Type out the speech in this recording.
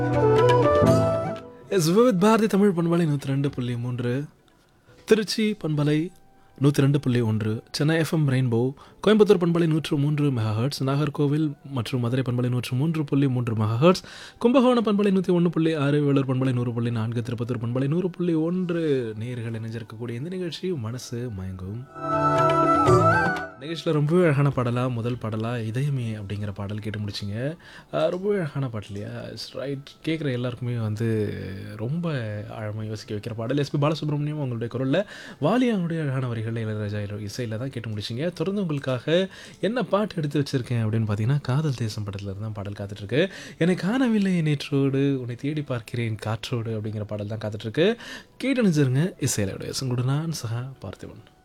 S Vividh Bharathi Tamil பண்பலை நூற்றி ரெண்டு புள்ளி மூன்று திருச்சி பண்பலை நூற்றி ரெண்டு புள்ளி ஒன்று சென்னை எஃப்எம் ரெயின்போ கோயம்புத்தூர் பண்பலை நூற்று மூன்று மெகாஹர்ட்ஸ் நாகர்கோவில் மற்றும் மதுரை பண்பலை நூற்று மூன்று புள்ளி மூன்று மெகாஹர்ட்ஸ் கும்பகோணம் பண்பலை நூற்றி ஒன்று புள்ளி ஆறு வேலூர் பண்பலை நூறு புள்ளி நான்கு திருப்பத்தூர் பண்பலை நூறு புள்ளி ஒன்று நேர்கள் இணைஞ்சிருக்கக்கூடிய இந்த நிகழ்ச்சி மனசு மயங்கும் நிகழ்ச்சியில் ரொம்பவே அழகான பாடலாக முதல் பாடலாக இதயமே அப்படிங்கிற பாடல் கேட்டு முடிச்சிங்க அஹ் ரொம்பவே அழகான பாட்டு இல்லையா ரைட் கேட்குற எல்லாருக்குமே வந்து ரொம்ப ஆழமாக யோசிக்க வைக்கிற பாடல் எஸ்பி பாலசுப்ரமணியம் உங்களுடைய குரலில் வாலியாவுடைய அழகான வரிகள் இளையராஜா இசையில் தான் கேட்டு முடிச்சிங்க தொடர்ந்து உங்களுக்காக என்ன பாட்டு எடுத்து வச்சுருக்கேன் அப்படின்னு பார்த்தீங்கன்னா காதல் தேசம் படத்தில் தான் பாடல் காத்துட்ருக்கு என்னை காணவில்லை நேற்றோடு உன்னை தேடி பார்க்கிறேன் காற்றோடு அப்படிங்கிற பாடல் தான் காத்துட்ருக்கு கேட்டு நினைச்சிருங்க இசையிலுடைய சங்குடு நான் சகா பார்த்திபன்